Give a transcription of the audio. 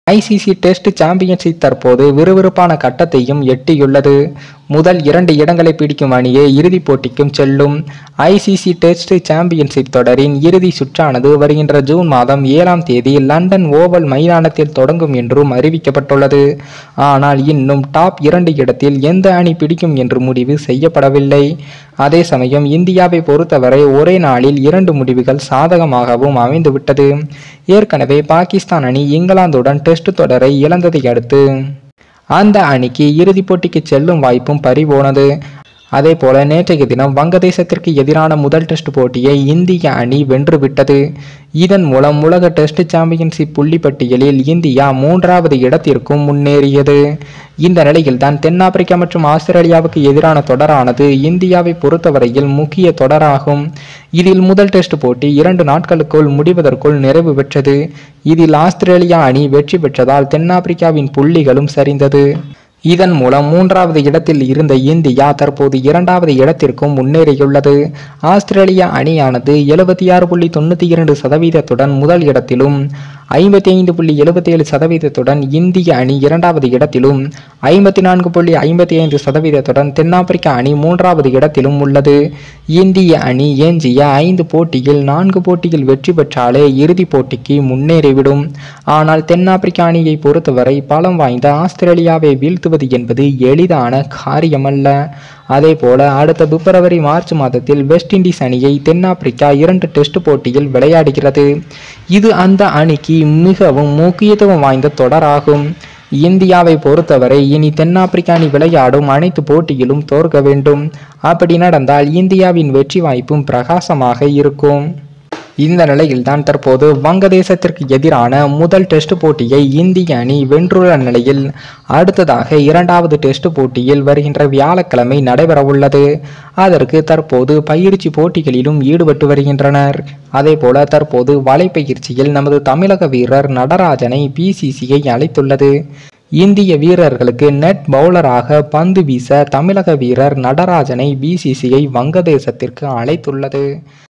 ICC test championship தற்போது விறுவிறுப்பான கட்டத்தையும் எட்டியுள்ளது முதல் இரண்டு இடங்களை பிடிக்கும் அணியே இறுதிப் போட்டிக்கும் செல்லும் ஐசிசி டெஸ்ட் சாம்பியன்ஷிப் தொடரின் இறுதி சுற்றானது வருகின்ற ஜூன் மாதம் ஏழாம் தேதி லண்டன் ஓவல் மைதானத்தில் தொடங்கும் என்றும் அறிவிக்கப்பட்டுள்ளது ஆனால் இன்னும் டாப் இரண்டு இடத்தில் எந்த அணி பிடிக்கும் என்று முடிவு செய்யப்படவில்லை அதே சமயம் இந்தியாவை பொறுத்தவரை ஒரே நாளில் இரண்டு முடிவுகள் சாதகமாகவும் அமைந்துவிட்டது ஏற்கனவே பாகிஸ்தான் அணி இங்கிலாந்துடன் டெஸ்ட் தொடரை இழந்ததை அடுத்து அந்த அணிக்கு இறுதிப் போட்டிக்கு செல்லும் வாய்ப்பும் பறிபோனது அதே போல நேற்றைய தினம் வங்கதேசத்திற்கு எதிரான முதல் டெஸ்ட் போட்டியை இந்திய அணி வென்றுவிட்டது இதன் மூலம் உலக டெஸ்ட் சாம்பியன்ஷிப் புள்ளி பட்டியலில் இந்தியா மூன்றாவது இடத்திற்கும் முன்னேறியது இந்த நிலையில் தான் தென்னாப்பிரிக்கா மற்றும் ஆஸ்திரேலியாவுக்கு எதிரான தொடரானது இந்தியாவை பொறுத்தவரையில் முக்கிய தொடராகும் இதில் முதல் டெஸ்ட் போட்டி இரண்டு நாட்களுக்குள் முடிவதற்குள் நிறைவு பெற்றது இதில் ஆஸ்திரேலியா அணி வெற்றி பெற்றதால் தென்னாப்பிரிக்காவின் புள்ளிகளும் சரிந்தது இதன் மூலம் மூன்றாவது இடத்தில் இருந்த இந்தியா தற்போது இரண்டாவது இடத்திற்கும் முன்னேறியுள்ளது ஆஸ்திரேலியா அணியானது எழுபத்தி ஆறு புள்ளி தொண்ணூற்றி இரண்டு சதவீதத்துடன் முதல் இடத்திலும் ஐம்பத்தி ஐந்து புள்ளி எழுபத்தி ஏழு சதவீதத்துடன் இந்திய அணி இரண்டாவது இடத்திலும் ஐம்பத்தி நான்கு புள்ளி ஐம்பத்தி ஐந்து சதவீதத்துடன் தென்னாப்பிரிக்கா அணி மூன்றாவது இடத்திலும் உள்ளது இந்திய அணி எஞ்சிய ஐந்து போட்டியில் நான்கு போட்டியில் வெற்றி பெற்றாலே இறுதிப் போட்டிக்கு முன்னேறிவிடும் ஆனால் தென்னாப்பிரிக்கா அணியை பொறுத்தவரை பலம் வாய்ந்த ஆஸ்திரேலியாவை வீழ்த்துவது என்பது எளிதான காரியமல்ல அதே போல அடுத்த பிப்ரவரி மார்ச் மாதத்தில் வெஸ்ட் இண்டீஸ் அணியை தென்னாப்பிரிக்கா இரண்டு டெஸ்ட் போட்டியில் விளையாடுகிறது இது அந்த அணிக்கு மிகவும் முக்கியத்துவம் வாய்ந்த தொடராகும் இந்தியாவை பொறுத்தவரை இனி தென்னாப்பிரிக்கா அணி விளையாடும் அனைத்து போட்டியிலும் தோற்க வேண்டும் அப்படி நடந்தால் இந்தியாவின் வெற்றி வாய்ப்பும் பிரகாசமாக இருக்கும் இந்த நிலையில்தான் தற்போது வங்கதேசத்திற்கு எதிரான முதல் டெஸ்ட் போட்டியை இந்திய அணி வென்றுள்ள நிலையில் அடுத்ததாக இரண்டாவது டெஸ்ட் போட்டியில் வருகின்ற வியாழக்கிழமை நடைபெறவுள்ளது அதற்கு தற்போது பயிற்சி போட்டிகளிலும் ஈடுபட்டு வருகின்றனர் அதேபோல தற்போது வலைப்பயிற்சியில் நமது தமிழக வீரர் நடராஜனை பிசிசிஐ அழைத்துள்ளது இந்திய வீரர்களுக்கு நெட் பவுலராக பந்து வீச தமிழக வீரர் நடராஜனை பிசிசிஐ வங்கதேசத்திற்கு அழைத்துள்ளது